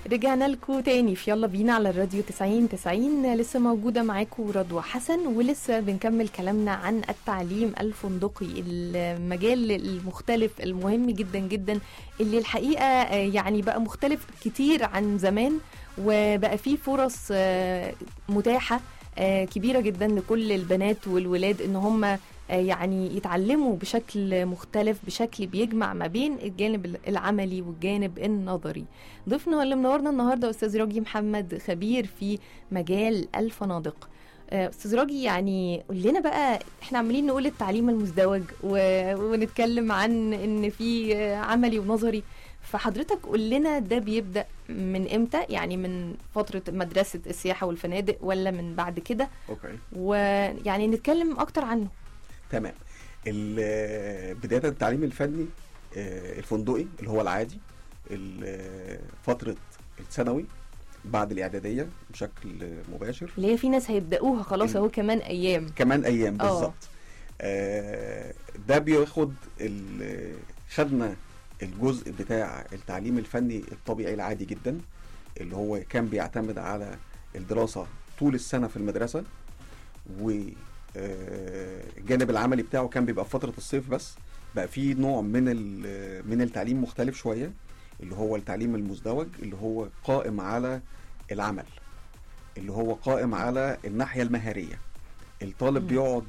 رجعنا لكم تاني في يلا بينا على الراديو 90 90 لسه موجودة معاكم رضوى حسن ولسه بنكمل كلامنا عن التعليم الفندقي المجال المختلف المهم جدا جدا اللي الحقيقة آه، يعني بقى مختلف كتير عن زمان وبقى فيه فرص آه، متاحة آه، كبيرة جدا لكل البنات والولاد ان هم آه، يعني يتعلموا بشكل مختلف بشكل بيجمع ما بين الجانب العملي والجانب النظري ضيفنا اللي منورنا النهارده استاذ راجي محمد خبير في مجال الفنادق آه، استاذ راجي يعني قول لنا بقى احنا عمالين نقول التعليم المزدوج و... ونتكلم عن ان في آه، عملي ونظري فحضرتك قول لنا ده بيبدا من امتى يعني من فتره مدرسه السياحه والفنادق ولا من بعد كده اوكي ويعني نتكلم اكتر عنه تمام ال- بدايه التعليم الفني آه، الفندقي اللي هو العادي ال- فتره الثانوي بعد الاعداديه بشكل مباشر اللي هي في ناس هيبداوها خلاص ال- اهو كمان ايام كمان ايام آه. بالظبط آه، ده بياخد ال- خدنا الجزء بتاع التعليم الفني الطبيعي العادي جدا اللي هو كان بيعتمد على الدراسة طول السنة في المدرسة والجانب العملي بتاعه كان بيبقى في فترة الصيف بس بقى في نوع من ال- من التعليم مختلف شوية اللي هو التعليم المزدوج اللي هو قائم على العمل اللي هو قائم على الناحية المهارية الطالب مم. بيقعد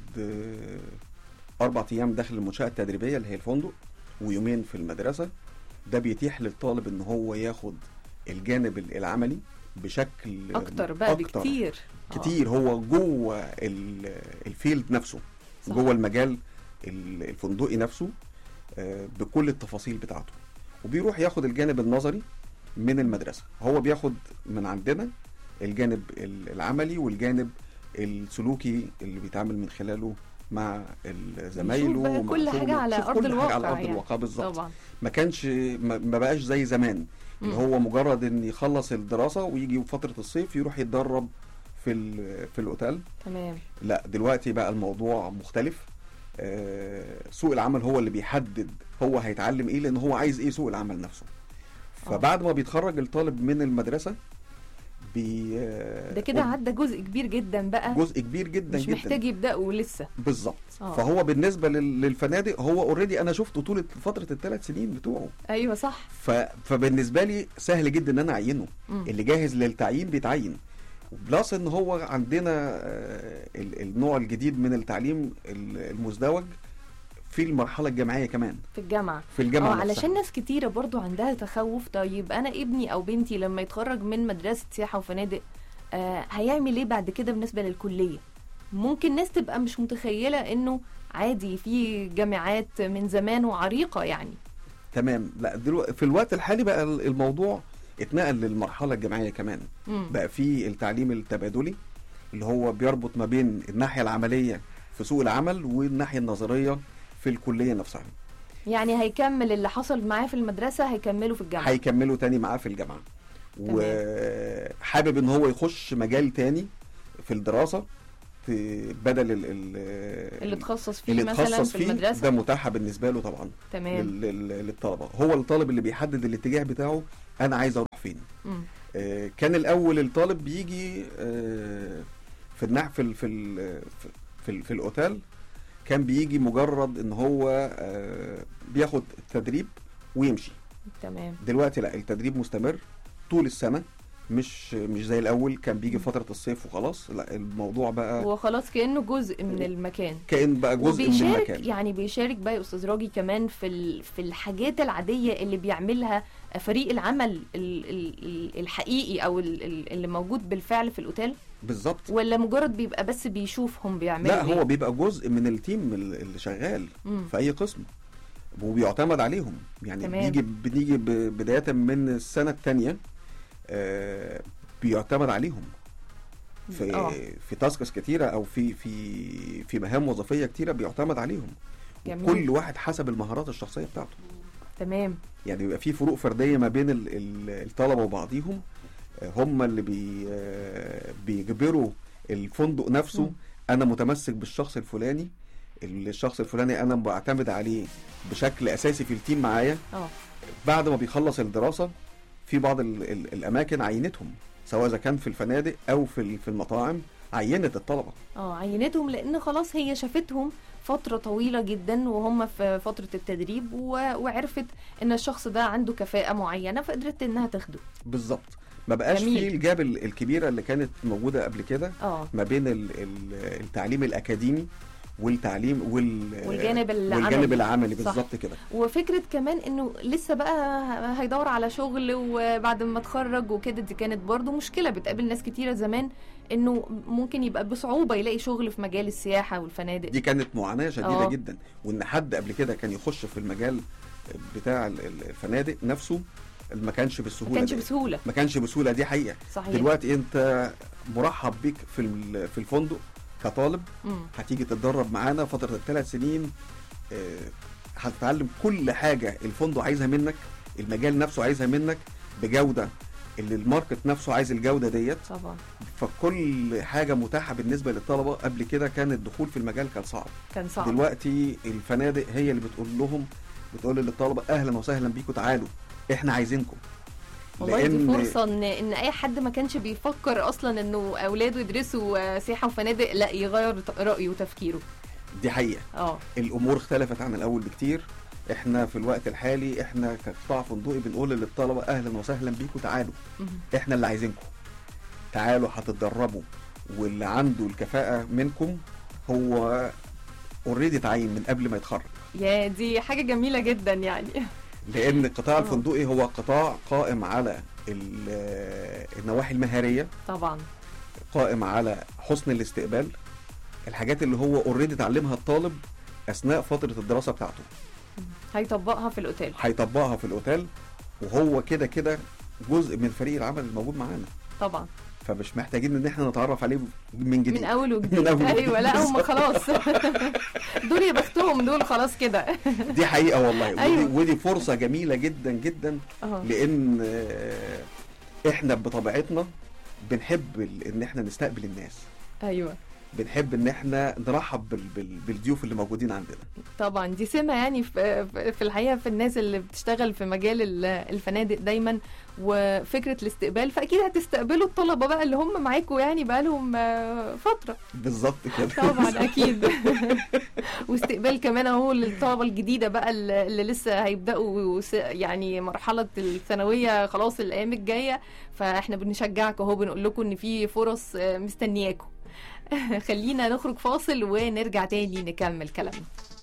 آه، أربع أيام داخل المنشأة التدريبية اللي هي الفندق ويومين في المدرسة ده بيتيح للطالب إن هو ياخد الجانب العملي بشكل اكتر بقى أكتر بكتير آه. كتير هو جوه ال- الفيلد نفسه صح. جوه المجال ال- الفندقي نفسه آه، بكل التفاصيل بتاعته وبيروح ياخد الجانب النظري من المدرسة هو بياخد من عندنا الجانب ال- العملي والجانب السلوكي اللي بيتعامل من خلاله مع ال- زمايله بنشوف بقى ومع كل حاجة شغله. على شوف أرض كل حاجة على الواقع أرض يعني. الواقع بالظبط طبعا ما كانش ما ما بقاش زي زمان اللي مم. هو مجرد ان يخلص الدراسة ويجي في فترة الصيف يروح يتدرب في ال- في الاوتيل تمام لا دلوقتي بقى الموضوع مختلف آه، سوق العمل هو اللي بيحدد هو هيتعلم ايه لان هو عايز ايه سوق العمل نفسه فبعد ما بيتخرج الطالب من المدرسة بي ده كده عدى جزء كبير جدا بقى جزء كبير جدا مش جدا محتاج يبداوا لسه بالظبط آه. فهو بالنسبة لل- للفنادق هو اوريدي انا شفته طول فترة الثلاث سنين بتوعه ايوه صح ف... فبالنسبه لي سهل جدا ان انا اعينه مم. اللي جاهز للتعيين بيتعين بلس ان هو عندنا آه، ال- النوع الجديد من التعليم ال- المزدوج في المرحله الجامعيه كمان في الجامعه في الجامعه اه نفسها. علشان ناس كتيرة برضو عندها تخوف طيب انا ابني او بنتي لما يتخرج من مدرسة سياحة وفنادق آه هيعمل ايه بعد كده بالنسبة للكلية ممكن ناس تبقى مش متخيلة انه عادي في جامعات من زمان وعريقة يعني تمام لا دلوقتي في الوقت الحالي بقى ال- الموضوع اتنقل للمرحله الجامعيه كمان مم. بقى في التعليم التبادلي اللي هو بيربط ما بين الناحيه العمليه في سوق العمل والناحيه النظريه في الكليه نفسها يعني هيكمل اللي حصل معاه في المدرسة هيكمله في الجامعة هيكملوا تاني معاه في الجامعه وحابب ان هو يخش مجال تاني في الدراسه في بدل ال ال اللي اتخصص فيه اللي مثلا اتخصص في فيه المدرسة ده متاحه بالنسبه له طبعا تمام لل- لل- للطلبه هو الطالب اللي بيحدد الاتجاه بتاعه انا عايز اروح فين مم. آه، كان الاول الطالب بيجي آه، في النح في ال في ال في, في, ال في الاوتيل كان بيجي مجرد ان هو آه، بياخد تدريب ويمشي تمام دلوقتي لا التدريب مستمر طول السنه مش مش زي الاول كان بيجي فتره الصيف وخلاص لا الموضوع بقى هو خلاص كأنه جزء من المكان كان بقى جزء من وبيشارك المكان يعني بيشارك بقى يا استاذ راجي كمان في ال- في الحاجات العاديه اللي بيعملها فريق العمل ال- ال- ال- الحقيقي او ال- ال- اللي موجود بالفعل في الاوتيل بالظبط ولا مجرد بيبقى بس بيشوفهم بيعملوا لا إيه؟ هو بيبقى جزء من التيم اللي شغال مم. في اي قسم وبيعتمد عليهم يعني تمام. بيجي بنيجي ب- بدايه من السنه الثانيه آه بيعتمد عليهم في آه. في تاسكس كتيره او في في في مهام وظيفيه كتيره بيعتمد عليهم جميل. كل واحد حسب المهارات الشخصيه بتاعته تمام يعني بيبقى في فروق فرديه ما بين ال- ال- الطلبه وبعضيهم آه، هم اللي بي آه، بيجبروا الفندق نفسه مم. انا متمسك بالشخص الفلاني الشخص الفلاني انا بعتمد عليه بشكل اساسي في التيم معايا اه بعد ما بيخلص الدراسه في بعض ال ال الاماكن عينتهم سواء اذا كان في الفنادق او في ال- في المطاعم عينت الطلبه اه عينتهم لان خلاص هي شافتهم فترة طويلة جدا وهم في فترة التدريب و... وعرفت ان الشخص ده عنده كفاءة معينة فقدرت انها تاخده بالظبط ما بقاش جميل. في الجاب ال- الكبيره اللي كانت موجوده قبل كده اه ما بين ال ال التعليم الاكاديمي والتعليم وال والجانب العملي والجانب العملي صح. بالظبط كده وفكرة كمان انه لسه بقى هيدور على شغل وبعد ما اتخرج وكده دي كانت برضو مشكلة بتقابل ناس كتيرة زمان انه ممكن يبقى بصعوبة يلاقي شغل في مجال السياحة والفنادق دي كانت معاناه شديده آه. أوه. جدا وان حد قبل كده كان يخش في المجال بتاع ال- ال- الفنادق نفسه ما كانش بالسهوله ما كانش دي. بسهولة ما كانش بسهوله دي حقيقه صحيح دلوقتي انت مرحب بيك في ال- في الفندق كطالب مم. هتيجي تتدرب معانا فتره الثلاث سنين آه، هتتعلم كل حاجه الفندق عايزها منك المجال نفسه عايزها منك بجوده اللي الماركت نفسه عايز الجوده ديت طبعا فكل حاجه متاحه بالنسبه للطلبه قبل كده كان الدخول في المجال كان صعب كان صعب دلوقتي الفنادق هي اللي بتقول لهم بتقول للطلبه اهلا وسهلا بيكم تعالوا احنا عايزينكم والله دي فرصة ان ان اي حد ما كانش بيفكر اصلا انه اولاده يدرسوا آه، سياحة وفنادق لا يغير ط- رأيه وتفكيره دي حقيقه اه الامور اختلفت عن الاول بكتير احنا في الوقت الحالي احنا كقطاع فندقي بنقول للطلبه اهلا وسهلا بيكم تعالوا مهم. احنا اللي عايزينكم تعالوا هتتدربوا واللي عنده الكفاءه منكم هو اوريدي اتعين من قبل ما يتخرج يا دي حاجة جميلة جدا يعني لان القطاع آه. الفندقي هو قطاع قائم على ال- النواحي المهاريه طبعا قائم على حسن الاستقبال الحاجات اللي هو اوريدي اتعلمها الطالب اثناء فتره الدراسه بتاعته هيطبقها في الاوتيل هيطبقها في الاوتيل وهو كده كده جزء من فريق العمل الموجود معانا طبعا فمش محتاجين ان احنا نتعرف عليه من جديد من اول وجديد من أول وجديد. ايوه لا هم خلاص دول يا بختهم دول خلاص كده دي حقيقه والله ودي, أيوة. ودي فرصه جميله جدا جدا اه لان آه، احنا بطبيعتنا بنحب ال- ان احنا نستقبل الناس ايوه بنحب ان احنا نرحب بال- بال- بالضيوف اللي موجودين عندنا طبعا دي سمة يعني في في الحقيقة في الناس اللي بتشتغل في مجال ال- الفنادق دايما وفكرة الاستقبال فأكيد هتستقبلوا الطلبة بقى اللي هم معاكم يعني بقى لهم فترة بالظبط كده طبعا أكيد واستقبال كمان أهو للطلبة الجديدة بقى اللي اللي لسه هيبدأوا س- يعني مرحلة الثانوية خلاص الأيام الجاية فإحنا بنشجعكم أهو بنقول لكم إن في فرص مستنياكم خلينا نخرج فاصل ونرجع تاني نكمل كلامنا